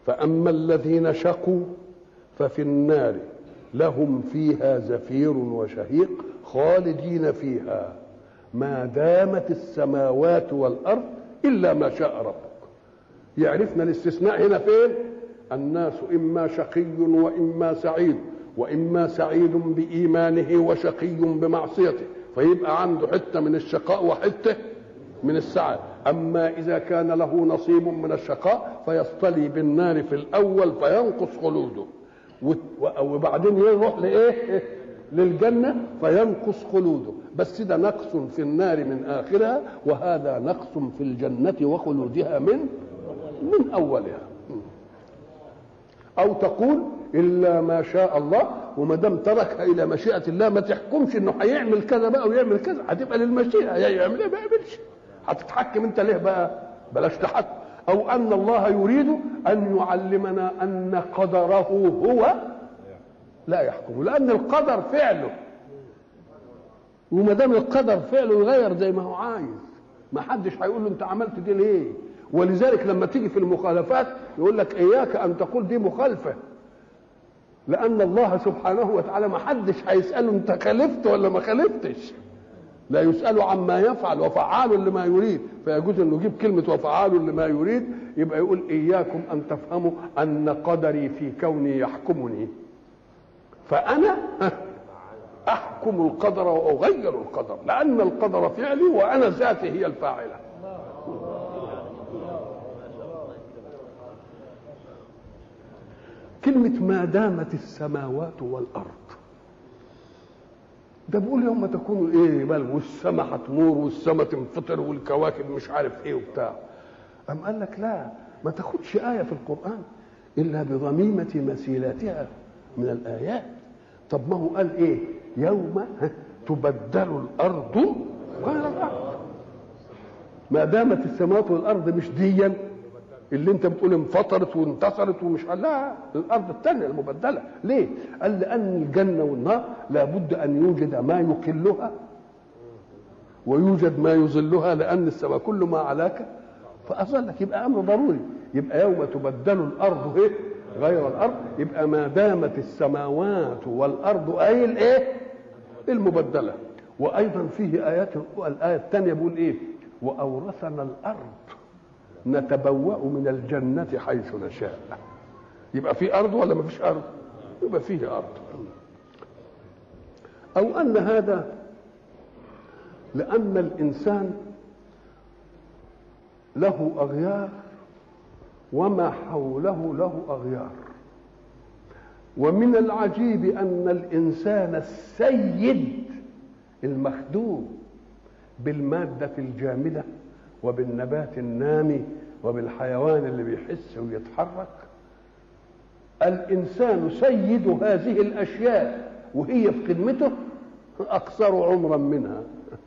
فأما الذين شقوا ففي النار لهم فيها زفير وشهيق خالدين فيها ما دامت السماوات والأرض إلا ما شاء ربك يعرفنا الاستثناء هنا فين الناس إما شقي وإما سعيد وإما سعيد بإيمانه وشقي بمعصيته فيبقى عنده حتة من الشقاء وحتة من السعادة أما إذا كان له نصيب من الشقاء فيصطلي بالنار في الأول فينقص خلوده وبعدين يروح لإيه للجنة فينقص خلوده بس ده نقص في النار من آخرها وهذا نقص في الجنة وخلودها من من أولها أو تقول إلا ما شاء الله وما دام تركها إلى مشيئة الله ما تحكمش إنه هيعمل كذا بقى ويعمل كذا هتبقى للمشيئة يعمل إيه ما يعملش هتتحكم أنت ليه بقى بلاش تحكم أو أن الله يريد أن يعلمنا أن قدره هو لا يحكم لأن القدر فعله وما دام القدر فعله يغير زي ما هو عايز ما حدش هيقول له أنت عملت دي ليه ولذلك لما تيجي في المخالفات يقول لك إياك أن تقول دي مخالفة لأن الله سبحانه وتعالى ما حدش هيسأله أنت خالفت ولا ما خالفتش لا يسأل عما يفعل وفعال لما يريد فيجوز انه يجيب كلمة وفعال لما يريد يبقى يقول إياكم أن تفهموا أن قدري في كوني يحكمني فأنا أحكم القدر وأغير القدر لأن القدر فعلي وأنا ذاتي هي الفاعلة كلمة ما دامت السماوات والأرض ده بيقول يوم تكون ايه بل والسما هتمور والسما تنفطر والكواكب مش عارف ايه وبتاع أم قال لك لا ما تاخدش آية في القرآن إلا بضميمة مسيلاتها من الآيات طب ما هو قال ايه يوم تبدل الأرض غير الأرض ما دامت السماوات والأرض مش ديا اللي انت بتقول انفطرت وانتصرت ومش لا الارض الثانيه المبدله ليه؟ قال لان الجنه والنار لابد ان يوجد ما يقلها ويوجد ما يظلها لان السماء كل ما علاك فاظلك يبقى امر ضروري يبقى يوم تبدل الارض ايه؟ غير الارض يبقى ما دامت السماوات والارض اي الايه؟ المبدله وايضا فيه ايات الايه الثانيه بيقول ايه؟ واورثنا الارض نتبوأ من الجنة حيث نشاء يبقى في أرض ولا ما فيش أرض يبقى فيه أرض أو أن هذا لأن الإنسان له أغيار وما حوله له أغيار ومن العجيب أن الإنسان السيد المخدوم بالمادة الجامدة وبالنبات النامي وبالحيوان اللي بيحس ويتحرك الانسان سيد هذه الاشياء وهي في خدمته اكثر عمرا منها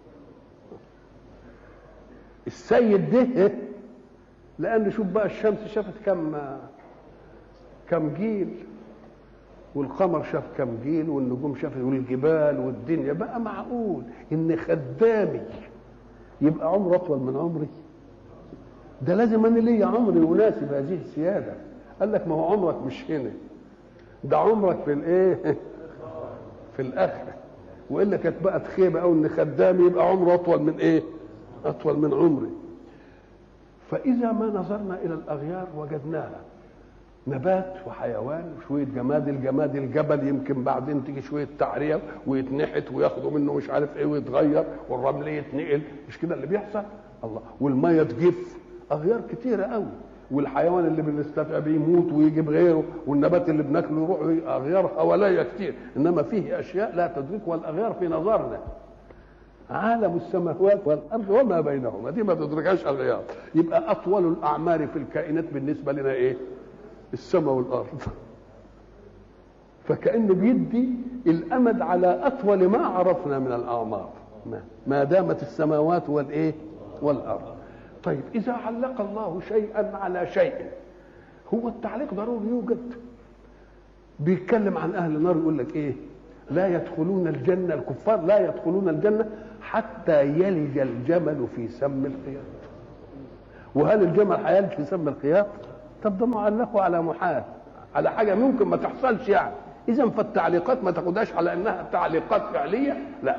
السيد ده لان شوف بقى الشمس شافت كم كم جيل والقمر شاف كم جيل والنجوم شافت والجبال والدنيا بقى معقول ان خدامي يبقى عمره اطول من عمري ده لازم انا ليا عمر يناسب هذه السياده قال لك ما هو عمرك مش هنا ده عمرك في الايه في الاخره والا كانت بقت خيبه او ان خدامي يبقى عمره اطول من ايه اطول من عمري فاذا ما نظرنا الى الاغيار وجدناها نبات وحيوان وشويه جماد الجماد الجبل يمكن بعدين تيجي شويه تعريه ويتنحت وياخدوا منه مش عارف ايه ويتغير والرمل يتنقل مش كده اللي بيحصل الله والميه تجف اغيار كتيره قوي والحيوان اللي بنستفع بيه يموت ويجيب غيره والنبات اللي بناكله يروح اغيار حواليا كتير انما فيه اشياء لا تدركها الاغيار في نظرنا عالم السماوات والارض وما بينهما دي ما تدركهاش اغيار يبقى اطول الاعمار في الكائنات بالنسبه لنا ايه السماء والارض فكانه بيدي الامد على اطول ما عرفنا من الاعمار ما دامت السماوات والايه والارض طيب اذا علق الله شيئا على شيء هو التعليق ضروري يوجد بيتكلم عن اهل النار يقول لك ايه لا يدخلون الجنه الكفار لا يدخلون الجنه حتى يلج الجمل في سم الخياط وهل الجمل هيلج في سم الخياط طب ده معلقه على محال على حاجه ممكن ما تحصلش يعني اذا فالتعليقات ما تاخدهاش على انها تعليقات فعليه لا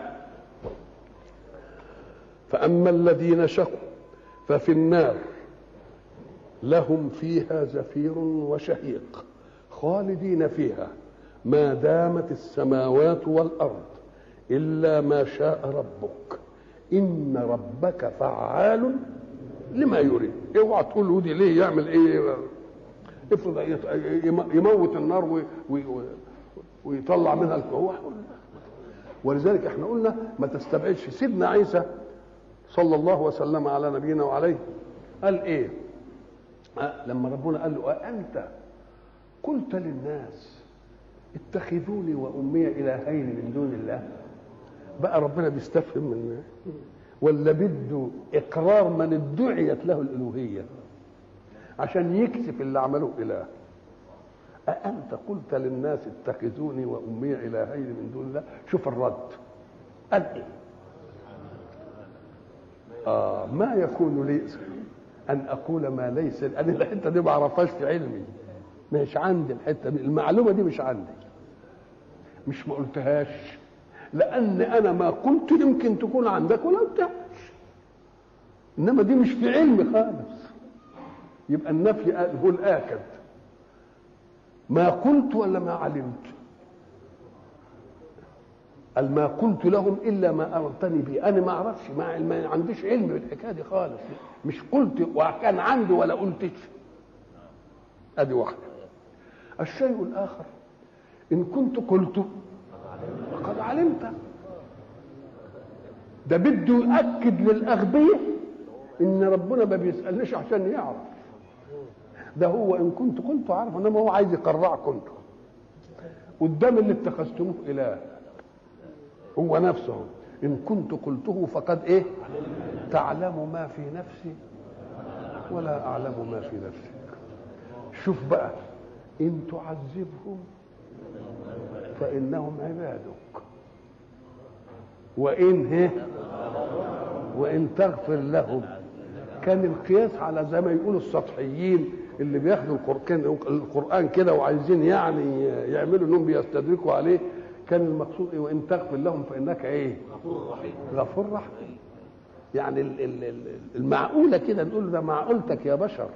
فاما الذين شقوا ففي النار لهم فيها زفير وشهيق خالدين فيها ما دامت السماوات والارض الا ما شاء ربك ان ربك فعال لما يريد اوعى تقول ودي ليه يعمل ايه افرض يموت النار ويطلع منها الكهوع ولذلك احنا قلنا ما تستبعدش سيدنا عيسى صلى الله وسلم على نبينا وعليه قال ايه أه لما ربنا قال له أأنت قلت للناس اتخذوني وأمي إلهين من دون الله بقى ربنا بيستفهم من ولا بده إقرار من ادعيت له الألوهية عشان يكسف اللي عملوه إله أأنت قلت للناس اتخذوني وأمي إلهين من دون الله شوف الرد قال إيه آه ما يكون لي ان اقول ما ليس انا الحته دي ما اعرفهاش في علمي مش عندي الحته دي المعلومه دي مش عندي مش ما قلتهاش لان انا ما قلت يمكن تكون عندك ولا قلتهاش انما دي مش في علمي خالص يبقى النفي هو الاكد ما قلت ولا ما علمت قال ما قلت لهم الا ما امرتني به انا ما اعرفش ما, ما عنديش علم بالحكايه دي خالص مش قلت وكان عندي ولا قلتش ادي واحده الشيء الاخر ان كنت قلت فقد علمت ده بده يؤكد للاغبياء ان ربنا ما بيسالنيش عشان يعرف ده هو ان كنت قلت عارف انما هو عايز يقرعكم انتم قدام اللي اتخذتموه اله هو نفسه ان كنت قلته فقد ايه تعلم ما في نفسي ولا اعلم ما في نفسك شوف بقى ان تعذبهم فانهم عبادك وان هي وان تغفر لهم كان القياس على زي ما يقولوا السطحيين اللي بياخدوا القرآن, القرآن كده وعايزين يعني يعملوا انهم بيستدركوا عليه كان المقصود ايه وان تغفر لهم فانك ايه غفور رحيم غفور رحيم يعني المعقوله كده نقول ده معقولتك يا بشر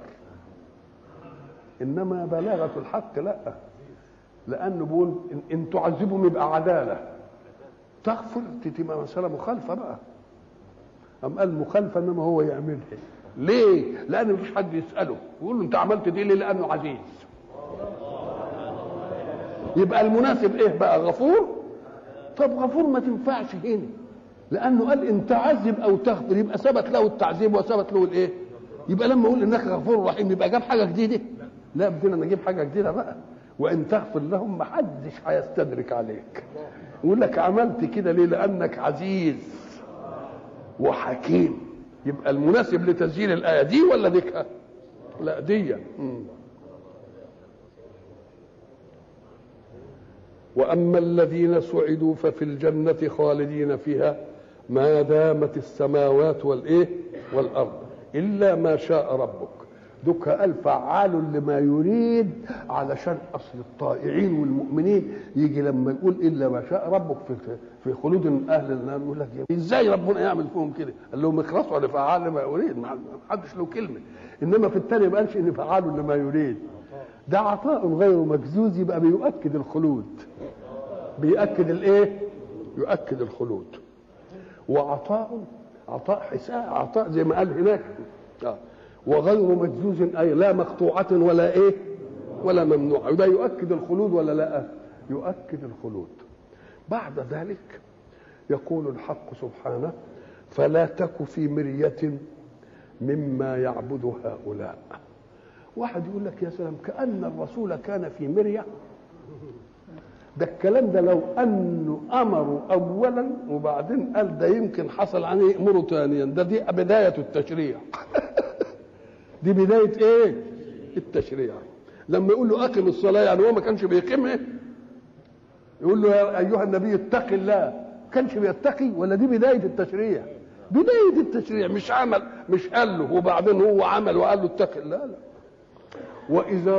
انما بلاغه الحق لا لانه بيقول ان تعذبهم يبقى عداله تغفر تبقى مساله مخالفه بقى أم قال مخالفه انما هو يعملها ليه؟ لان مفيش حد يساله يقول له انت عملت دي ليه؟ لانه عزيز يبقى المناسب ايه بقى غفور طب غفور ما تنفعش هنا لانه قال ان تعذب او تغفر يبقى ثبت له التعذيب وثبت له الايه يبقى لما اقول انك غفور رحيم يبقى جاب حاجه جديده لا بدنا نجيب حاجه جديده بقى وان تغفر لهم ما حدش هيستدرك عليك يقول لك عملت كده ليه لانك عزيز وحكيم يبقى المناسب لتسجيل الايه دي ولا ديكها لا دي مم. واما الذين سعدوا ففي الجنه خالدين فيها ما دامت السماوات والايه والارض الا ما شاء ربك دوك قال فعال لما يريد علشان اصل الطائعين والمؤمنين يجي لما يقول الا ما شاء ربك في في خلود اهل النار يقول لك ازاي ربنا يعمل فيهم كده؟ قال لهم اخلصوا على فعال لما يريد ما حدش له كلمه انما في الثاني ما قالش ان فعال لما يريد ده عطاء غير مجزوز يبقى بيؤكد الخلود بيؤكد الايه يؤكد الخلود وعطاء عطاء حساب عطاء زي ما قال هناك آه. وغير مجزوز اي لا مقطوعه ولا ايه ولا ممنوعه وده يؤكد الخلود ولا لا يؤكد الخلود بعد ذلك يقول الحق سبحانه فلا تك في مريه مما يعبد هؤلاء واحد يقول لك يا سلام كأن الرسول كان في مرية ده الكلام ده لو أنه أمروا أولا وبعدين قال ده يمكن حصل عليه يأمره ثانيا ده دي بداية التشريع دي بداية إيه؟ التشريع لما يقول له أقم الصلاة يعني هو ما كانش بيقيمها يقول له يا أيها النبي اتق الله كانش بيتقي ولا دي بداية التشريع بداية التشريع مش عمل مش قال له وبعدين هو عمل وقال له اتق الله لا واذا